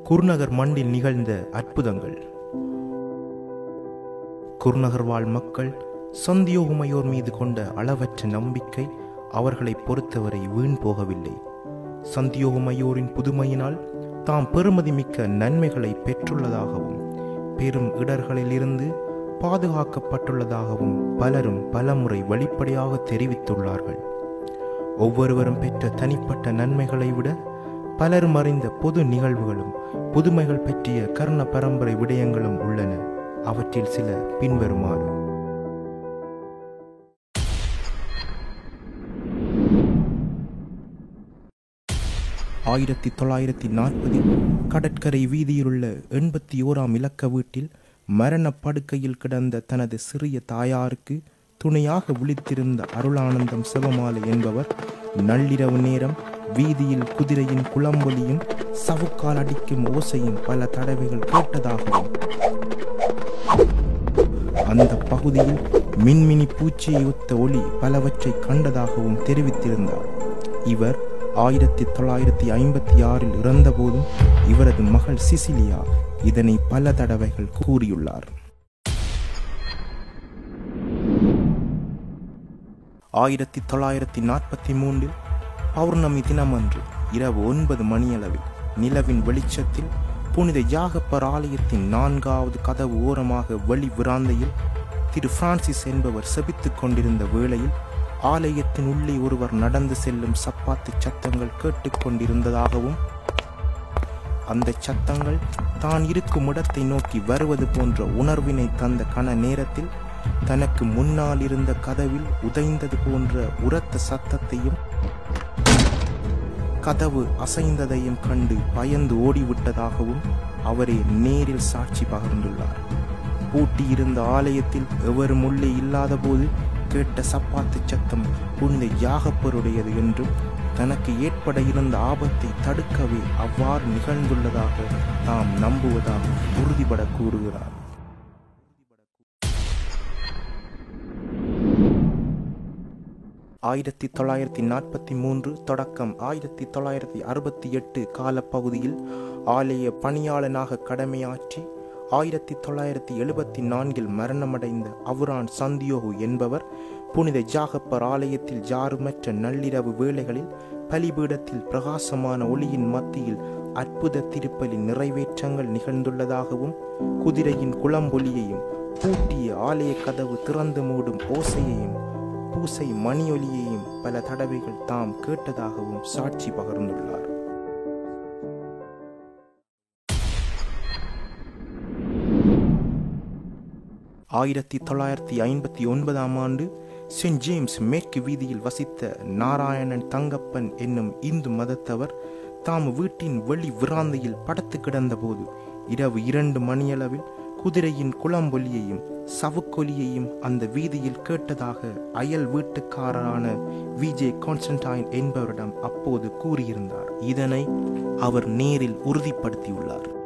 குருநகர் மண்ணில் நிகழ்ந்த அற்புதங்கள் குருநகர் வாழ் மக்கள் சந்தியோகுமையோர் மீது கொண்ட அளவற்ற நம்பிக்கை அவர்களை பொறுத்தவரை வீண் போகவில்லை சந்தியோகுமையோரின் புதுமையினால் தாம் பெருமதிமிக்க நன்மைகளை பெற்றுள்ளதாகவும் பெரும் இடர்களிலிருந்து பாதுகாக்கப்பட்டுள்ளதாகவும் பலரும் பலமுறை வெளிப்படையாக தெரிவித்துள்ளார்கள் ஒவ்வொருவரும் பெற்ற தனிப்பட்ட நன்மைகளை விட பலரும் அறிந்த பொது நிகழ்வுகளும் புதுமைகள் பற்றிய கர்ண பரம்பரை விடயங்களும் உள்ளன அவற்றில் சில பின்வருமாறு ஆயிரத்தி தொள்ளாயிரத்தி நாற்பதில் கடற்கரை வீதியிலுள்ள எண்பத்தி ஓராம் இலக்க வீட்டில் மரணப் படுக்கையில் கிடந்த தனது சிறிய தாயாருக்கு துணையாக விழித்திருந்த அருளானந்தம் சிவமாலை என்பவர் நள்ளிரவு நேரம் வீதியில் குதிரையின் குளம்பொலியும் சவுக்கால் அடிக்கும் ஓசையும் பல தடவைகள் கேட்டதாகவும் அந்த பகுதியில் மின்மினி பூச்சியை ஒத்த ஒளி பலவற்றை கண்டதாகவும் தெரிவித்திருந்தார் இவர் ஆயிரத்தி தொள்ளாயிரத்தி ஐம்பத்தி ஆறில் இறந்தபோதும் இவரது மகள் சிசிலியா இதனை பல தடவைகள் கூறியுள்ளார் ஆயிரத்தி தொள்ளாயிரத்தி நாற்பத்தி மூன்றில் பௌர்ணமி தினமன்று இரவு ஒன்பது மணியளவில் நிலவின் வெளிச்சத்தில் புனித யாகப்பர் ஆலயத்தின் நான்காவது கதவு ஓரமாக வெளி விராந்தையில் திரு பிரான்சிஸ் என்பவர் செபித்துக் கொண்டிருந்த வேளையில் ஆலயத்தின் உள்ளே ஒருவர் நடந்து செல்லும் சப்பாத்து சத்தங்கள் கேட்டுக்கொண்டிருந்ததாகவும் அந்த சத்தங்கள் தான் இருக்கும் இடத்தை நோக்கி வருவது போன்ற உணர்வினை தந்த கன நேரத்தில் தனக்கு முன்னால் இருந்த கதவில் உதைந்தது போன்ற உரத்த சத்தத்தையும் கதவு அசைந்ததையும் கண்டு பயந்து ஓடிவிட்டதாகவும் அவரே நேரில் சாட்சி பகிர்ந்துள்ளார் பூட்டியிருந்த ஆலயத்தில் எவரும் உள்ளே இல்லாத போது கேட்ட சப்பாத்து சத்தம் புனித யாகப்பருடையது என்றும் தனக்கு ஏற்பட இருந்த ஆபத்தை தடுக்கவே அவ்வாறு நிகழ்ந்துள்ளதாக தாம் நம்புவதாக உறுதிபட கூறுகிறார் ஆயிரத்தி தொள்ளாயிரத்தி நாற்பத்தி மூன்று தொடக்கம் ஆயிரத்தி தொள்ளாயிரத்தி அறுபத்தி எட்டு காலப்பகுதியில் ஆலய பணியாளனாக கடமையாற்றி ஆயிரத்தி தொள்ளாயிரத்தி எழுபத்தி நான்கில் மரணமடைந்த அவுரான் சந்தியோகு என்பவர் புனித ஜாகப்பர் ஆலயத்தில் ஜாருமற்ற நள்ளிரவு வேளைகளில் பலிபீடத்தில் பிரகாசமான ஒளியின் மத்தியில் அற்புத திருப்பலி நிறைவேற்றங்கள் நிகழ்ந்துள்ளதாகவும் குதிரையின் குளம்பொலியையும் பூட்டிய ஆலய கதவு திறந்து மூடும் ஓசையையும் பூசை மணியொலியையும் பல தடவைகள் தாம் கேட்டதாகவும் சாட்சி பகர்ந்துள்ளார் ஆயிரத்தி தொள்ளாயிரத்தி ஐம்பத்தி ஒன்பதாம் ஆண்டு சென்ட் ஜேம்ஸ் மேற்கு வீதியில் வசித்த நாராயணன் தங்கப்பன் என்னும் இந்து மதத்தவர் தாம் வீட்டின் வெளி விராந்தையில் படுத்து கிடந்தபோது இரவு இரண்டு மணியளவில் குதிரையின் குளம்பொலியையும் சவுக்கொலியையும் அந்த வீதியில் கேட்டதாக அயல் வீட்டுக்காரரான விஜே கான்ஸ்டன்டைன் என்பவரிடம் அப்போது கூறியிருந்தார் இதனை அவர் நேரில் உறுதிப்படுத்தியுள்ளார்